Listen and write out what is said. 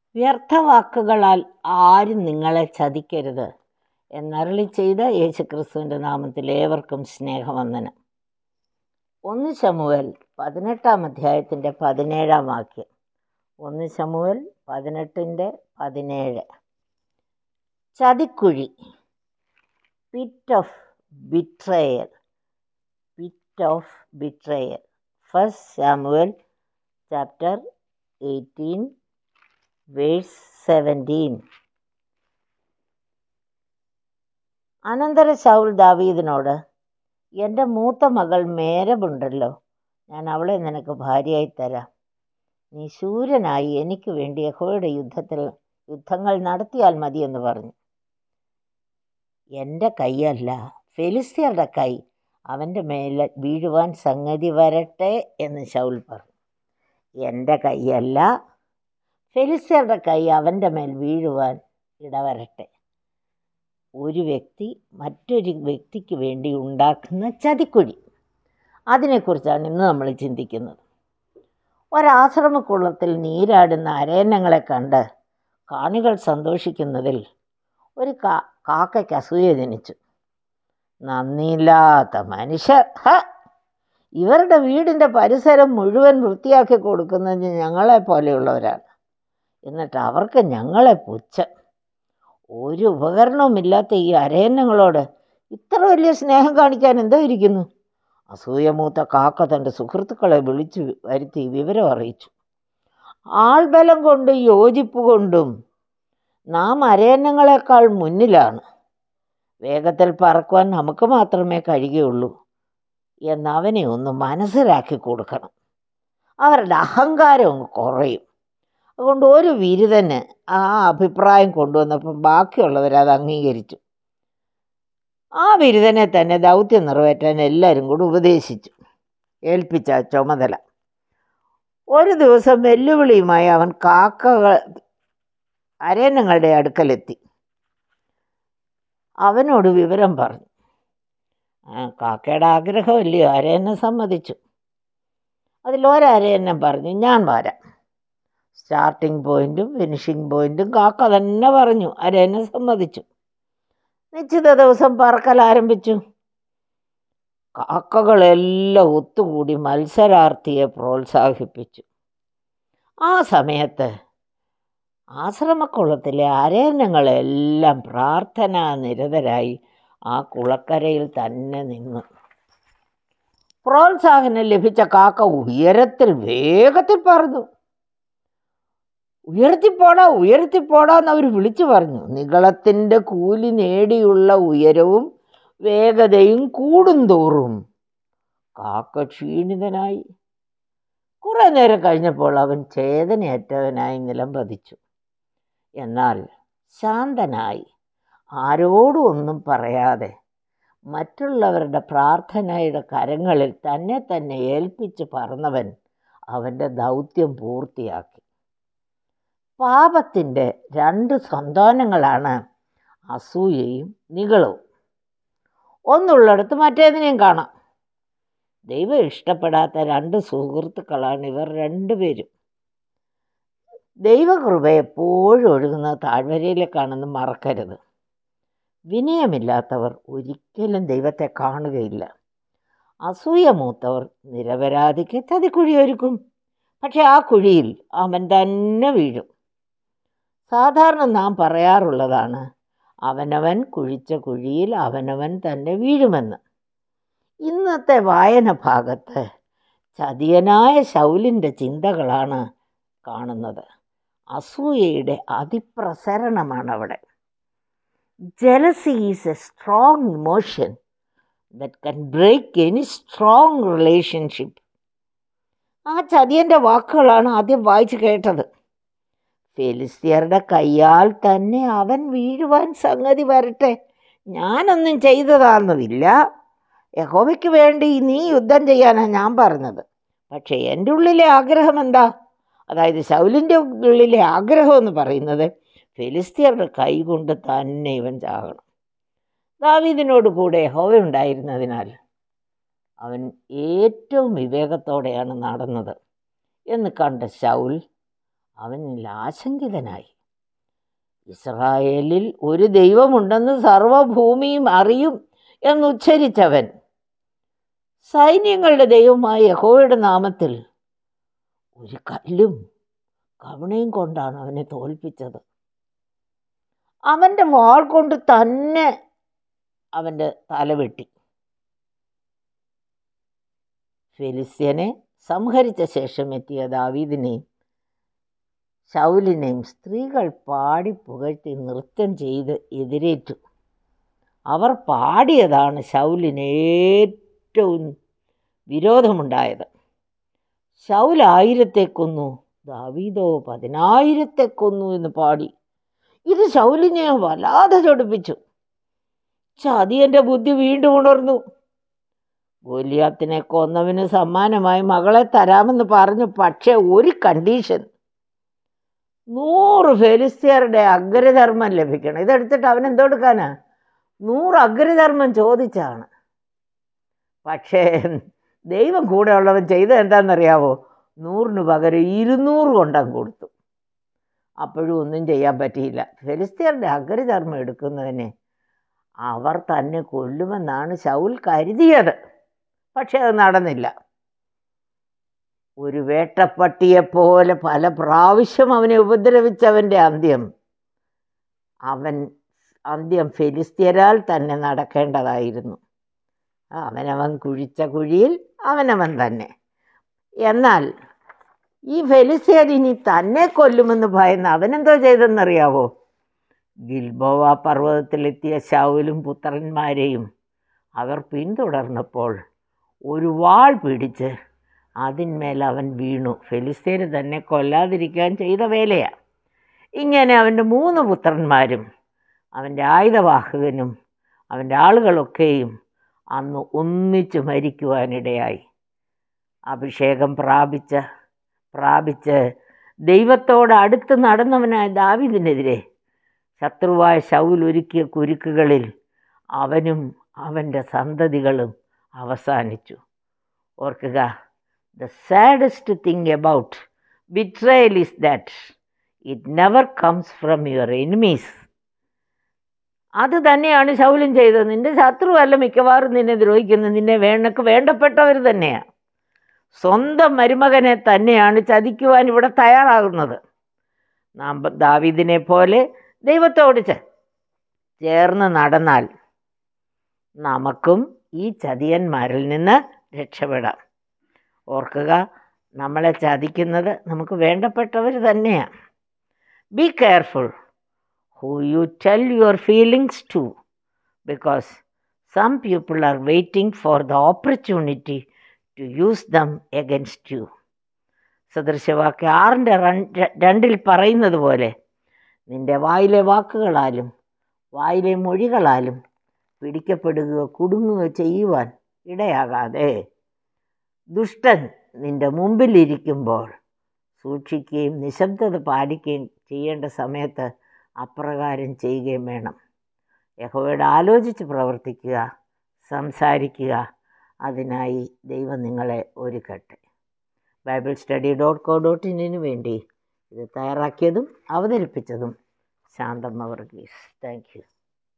വ്യർത്ഥവാക്കുകളാൽ ആരും നിങ്ങളെ ചതിക്കരുത് എന്നരുളി ചെയ്ത യേശുക്രിസ്തുവിൻ്റെ നാമത്തിൽ ഏവർക്കും സ്നേഹവന്ദനം ഒന്ന് ശമുവൽ പതിനെട്ടാം അധ്യായത്തിൻ്റെ പതിനേഴാം വാക്യം ഒന്ന് ശമുവൽ പതിനെട്ടിൻ്റെ പതിനേഴ് ചതിക്കുഴി pit of betrayal pit of betrayal first Samuel chapter eighteen verse seventeen അനന്തര ശൗൽ ദാവീദിനോട് എൻ്റെ മൂത്ത മകൾ മേരബുണ്ടല്ലോ ഞാൻ അവളെ നിനക്ക് ഭാര്യയായി തരാം നീ ശൂരനായി എനിക്ക് വേണ്ടി യഹോയുടെ യുദ്ധത്തിൽ യുദ്ധങ്ങൾ നടത്തിയാൽ മതിയെന്ന് പറഞ്ഞു എൻ്റെ കൈയല്ല ഫെലിസ്തീയരുടെ കൈ അവൻ്റെ മേലെ വീഴുവാൻ സംഗതി വരട്ടെ എന്ന് ശൗൽ പറഞ്ഞു എൻ്റെ കൈയല്ല ഫെലിസ്തീയരുടെ കൈ അവൻ്റെ മേൽ വീഴുവാൻ ഇടവരട്ടെ ഒരു വ്യക്തി മറ്റൊരു വ്യക്തിക്ക് വേണ്ടി ഉണ്ടാക്കുന്ന ചതിക്കുഴി അതിനെക്കുറിച്ചാണ് ഇന്ന് നമ്മൾ ചിന്തിക്കുന്നത് ഒരാശ്രമക്കുളത്തിൽ നീരാടുന്ന അരയന്നങ്ങളെ കണ്ട് കാണികൾ സന്തോഷിക്കുന്നതിൽ ഒരു കാ കാക്കയ്ക്ക് അസൂയ ജനിച്ചു നന്ദിയില്ലാത്ത മനുഷ്യർ ഹ ഇവരുടെ വീടിൻ്റെ പരിസരം മുഴുവൻ വൃത്തിയാക്കി കൊടുക്കുന്നത് ഞങ്ങളെ പോലെയുള്ളവരാണ് എന്നിട്ട് അവർക്ക് ഞങ്ങളെ പുച്ഛം ഒരു ഉപകരണവുമില്ലാത്ത ഈ അരയന്നങ്ങളോട് ഇത്ര വലിയ സ്നേഹം കാണിക്കാൻ എന്തോ ഇരിക്കുന്നു അസൂയമൂത്ത കാക്ക തൻ്റെ സുഹൃത്തുക്കളെ വിളിച്ചു വരുത്തി വിവരം അറിയിച്ചു ആൾബലം കൊണ്ടും യോജിപ്പ് കൊണ്ടും നാം അരയന്നങ്ങളെക്കാൾ മുന്നിലാണ് വേഗത്തിൽ പറക്കുവാൻ നമുക്ക് മാത്രമേ കഴിയുകയുള്ളൂ എന്ന് അവനെ ഒന്ന് മനസ്സിലാക്കി കൊടുക്കണം അവരുടെ അഹങ്കാരം അങ്ങ് കുറയും അതുകൊണ്ട് ഒരു ബിരുദന് ആ അഭിപ്രായം കൊണ്ടുവന്നപ്പോൾ ബാക്കിയുള്ളവർ അത് അംഗീകരിച്ചു ആ ബിരുദനെ തന്നെ ദൗത്യം നിറവേറ്റാൻ എല്ലാവരും കൂടി ഉപദേശിച്ചു ഏൽപ്പിച്ച ചുമതല ഒരു ദിവസം വെല്ലുവിളിയുമായി അവൻ കാക്കകൾ അരയന്നങ്ങളുടെ അടുക്കലെത്തി അവനോട് വിവരം പറഞ്ഞു കാക്കയുടെ ആഗ്രഹമല്ലയോ അരയന്നം സമ്മതിച്ചു അതിലൊരരയന്നം പറഞ്ഞു ഞാൻ വരാം സ്റ്റാർട്ടിംഗ് പോയിന്റും ഫിനിഷിംഗ് പോയിന്റും കാക്ക തന്നെ പറഞ്ഞു അരയന്നം സമ്മതിച്ചു നിശ്ചിത ദിവസം പറക്കൽ ആരംഭിച്ചു കാക്കകളെല്ലാം ഒത്തുകൂടി മത്സരാർത്ഥിയെ പ്രോത്സാഹിപ്പിച്ചു ആ സമയത്ത് ആശ്രമക്കുളത്തിലെ അരയന്നങ്ങളെല്ലാം പ്രാർത്ഥനാ നിരതരായി ആ കുളക്കരയിൽ തന്നെ നിന്നു പ്രോത്സാഹനം ലഭിച്ച കാക്ക ഉയരത്തിൽ വേഗത്തിൽ പറന്നു ഉയർത്തിപ്പോടാ ഉയർത്തിപ്പോടാ എന്ന് അവർ വിളിച്ചു പറഞ്ഞു നികളത്തിൻ്റെ കൂലി നേടിയുള്ള ഉയരവും വേഗതയും കൂടുന്തോറും കാക്ക ക്ഷീണിതനായി കുറേ നേരം കഴിഞ്ഞപ്പോൾ അവൻ ചേതനയറ്റവനായി നിലം പതിച്ചു എന്നാൽ ശാന്തനായി ആരോടും ഒന്നും പറയാതെ മറ്റുള്ളവരുടെ പ്രാർത്ഥനയുടെ കരങ്ങളിൽ തന്നെ തന്നെ ഏൽപ്പിച്ച് പറന്നവൻ അവൻ്റെ ദൗത്യം പൂർത്തിയാക്കി പാപത്തിൻ്റെ രണ്ട് സന്താനങ്ങളാണ് അസൂയയും നികളവും ഒന്നുള്ളിടത്ത് മറ്റേതിനെയും കാണാം ദൈവം ഇഷ്ടപ്പെടാത്ത രണ്ട് സുഹൃത്തുക്കളാണ് ഇവർ രണ്ടുപേരും ദൈവകൃപ എപ്പോഴും ഒഴുകുന്ന താഴ്വരയിലേക്കാണെന്ന് മറക്കരുത് വിനയമില്ലാത്തവർ ഒരിക്കലും ദൈവത്തെ കാണുകയില്ല അസൂയ മൂത്തവർ നിരപരാധിക്ക് ചതിക്കുഴി ഒരുക്കും പക്ഷെ ആ കുഴിയിൽ അവൻ തന്നെ വീഴും സാധാരണ നാം പറയാറുള്ളതാണ് അവനവൻ കുഴിച്ച കുഴിയിൽ അവനവൻ തന്നെ വീഴുമെന്ന് ഇന്നത്തെ വായന ഭാഗത്ത് ചതിയനായ ശൗലിൻ്റെ ചിന്തകളാണ് കാണുന്നത് അസൂയയുടെ അതിപ്രസരണമാണ് അവിടെ jealousy is a strong emotion that can break any strong relationship ആ ചതിയൻ്റെ വാക്കുകളാണ് ആദ്യം വായിച്ചു കേട്ടത് ഫെലിസ്തീയരുടെ കയ്യാൽ തന്നെ അവൻ വീഴുവാൻ സംഗതി വരട്ടെ ഞാനൊന്നും ചെയ്തതാണെന്നില്ല യഹോവയ്ക്ക് വേണ്ടി നീ യുദ്ധം ചെയ്യാനാണ് ഞാൻ പറഞ്ഞത് പക്ഷേ എൻ്റെ ഉള്ളിലെ ആഗ്രഹം എന്താ അതായത് ശൗലിൻ്റെ ഉള്ളിലെ ആഗ്രഹം എന്ന് പറയുന്നത് ഫെലിസ്തീയരുടെ കൈ കൊണ്ട് തന്നെ ഇവൻ ചാകണം ദാവീദിനോട് കൂടെ യഹോവ ഉണ്ടായിരുന്നതിനാൽ അവൻ ഏറ്റവും വിവേകത്തോടെയാണ് നടന്നത് എന്ന് കണ്ട ശൗൽ അവനിൽ ആശങ്കിതനായി ഇസ്രായേലിൽ ഒരു ദൈവമുണ്ടെന്ന് സർവഭൂമിയും അറിയും എന്നുച്ചരിച്ചവൻ സൈന്യങ്ങളുടെ ദൈവമായ യഹോവയുടെ നാമത്തിൽ ഒരു കല്ലും കവണയും കൊണ്ടാണ് അവനെ തോൽപ്പിച്ചത് അവൻ്റെ വാൾ കൊണ്ട് തന്നെ അവൻ്റെ തല വെട്ടി ഫെലിസ്ത്യനെ സംഹരിച്ച ശേഷം എത്തിയ ദാവീദിനെയും ശൗലിനെയും സ്ത്രീകൾ പാടി പുകഴ്ത്തി നൃത്തം ചെയ്ത് എതിരേറ്റു അവർ പാടിയതാണ് ശൗലിന് ഏറ്റവും വിരോധമുണ്ടായത് ശൗൽ ആയിരത്തെ കൊന്നു ദാവീദോ പതിനായിരത്തെ കൊന്നു എന്ന് പാടി ഇത് ശൗലിനെ വല്ലാതെ ചൊടിപ്പിച്ചു ചതിയൻ്റെ ബുദ്ധി വീണ്ടും ഉണർന്നു ഗോലിയാത്തിനെ കൊന്നവന് സമ്മാനമായി മകളെ തരാമെന്ന് പറഞ്ഞു പക്ഷേ ഒരു കണ്ടീഷൻ നൂറ് ഫെലിസ്തീയരുടെ അഗ്രധർമ്മം ലഭിക്കണം ഇതെടുത്തിട്ട് അവൻ എന്തെടുക്കാനാ നൂറ് അഗ്രധർമ്മം ചോദിച്ചാണ് പക്ഷേ ദൈവം കൂടെ ഉള്ളവൻ ചെയ്തത് എന്താണെന്നറിയാവോ നൂറിന് പകരം ഇരുന്നൂറ് കൊണ്ടങ്ങ് കൊടുത്തു അപ്പോഴും ഒന്നും ചെയ്യാൻ പറ്റിയില്ല ഫെലിസ്തീയരുടെ അഗ്രധർമ്മം എടുക്കുന്നതിനെ അവർ തന്നെ കൊല്ലുമെന്നാണ് ശൗൽ കരുതിയത് പക്ഷെ അത് നടന്നില്ല ഒരു വേട്ടപ്പട്ടിയെപ്പോലെ പല പ്രാവശ്യം അവനെ ഉപദ്രവിച്ചവൻ്റെ അന്ത്യം അവൻ അന്ത്യം ഫെലിസ്തീയരാൽ തന്നെ നടക്കേണ്ടതായിരുന്നു അവനവൻ കുഴിച്ച കുഴിയിൽ അവനവൻ തന്നെ എന്നാൽ ഈ ഫെലിസ്തീയർ ഇനി തന്നെ കൊല്ലുമെന്ന് ഭയന്ന് അവനെന്തോ ചെയ്തെന്നറിയാവോ ഗിൽബോവ പർവ്വതത്തിലെത്തിയ ശൗലും പുത്രന്മാരെയും അവർ പിന്തുടർന്നപ്പോൾ ഒരു വാൾ പിടിച്ച് അതിന്മേൽ അവൻ വീണു ഫെലിസ്തീന് തന്നെ കൊല്ലാതിരിക്കാൻ ചെയ്ത വേലയാണ് ഇങ്ങനെ അവൻ്റെ മൂന്ന് പുത്രന്മാരും അവൻ്റെ ആയുധവാഹകനും അവൻ്റെ ആളുകളൊക്കെയും അന്ന് ഒന്നിച്ച് മരിക്കുവാനിടയായി അഭിഷേകം പ്രാപിച്ച പ്രാപിച്ച് ദൈവത്തോട് അടുത്ത് നടന്നവനായ ദാവിദിനെതിരെ ശത്രുവായ ശൗൽ ഒരുക്കിയ കുരുക്കുകളിൽ അവനും അവൻ്റെ സന്തതികളും അവസാനിച്ചു ഓർക്കുക the saddest thing about betrayal is that it never comes from your enemies അത് തന്നെയാണ് ശൗലും ചെയ്തത് നിന്റെ ശത്രുവല്ല മിക്കവാറും നിന്നെ ദ്രോഹിക്കുന്നത് നിന്നെ വേണക്ക് വേണ്ടപ്പെട്ടവർ തന്നെയാണ് സ്വന്തം മരുമകനെ തന്നെയാണ് ചതിക്കുവാൻ ഇവിടെ തയ്യാറാകുന്നത് നാം ദാവീദിനെ പോലെ ദൈവത്തോട് ചേർന്ന് നടന്നാൽ നമുക്കും ഈ ചതിയന്മാരിൽ നിന്ന് രക്ഷപ്പെടാം ഓർക്കുക നമ്മളെ ചതിക്കുന്നത് നമുക്ക് വേണ്ടപ്പെട്ടവർ തന്നെയാണ് be careful who you tell your feelings to because some people are waiting for the opportunity to use them against you സദൃശവാക്യ ആറിൻ്റെ രണ്ടിൽ പറയുന്നത് പോലെ നിന്റെ വായിലെ വാക്കുകളാലും വായിലെ മൊഴികളാലും പിടിക്കപ്പെടുകയോ കുടുങ്ങുകയോ ചെയ്യുവാൻ ഇടയാകാതെ ദുഷ്ടൻ നിന്റെ മുമ്പിലിരിക്കുമ്പോൾ സൂക്ഷിക്കുകയും നിശബ്ദത പാലിക്കുകയും ചെയ്യേണ്ട സമയത്ത് അപ്രകാരം ചെയ്യുകയും വേണം യഹോയോട് ആലോചിച്ച് പ്രവർത്തിക്കുക സംസാരിക്കുക അതിനായി ദൈവം നിങ്ങളെ ഒരുക്കട്ടെ Bible study dot co dot ഇന്നിനു വേണ്ടി ഇത് തയ്യാറാക്കിയതും അവതരിപ്പിച്ചതും ശാന്തമ്മ വർഗീസ് താങ്ക് യു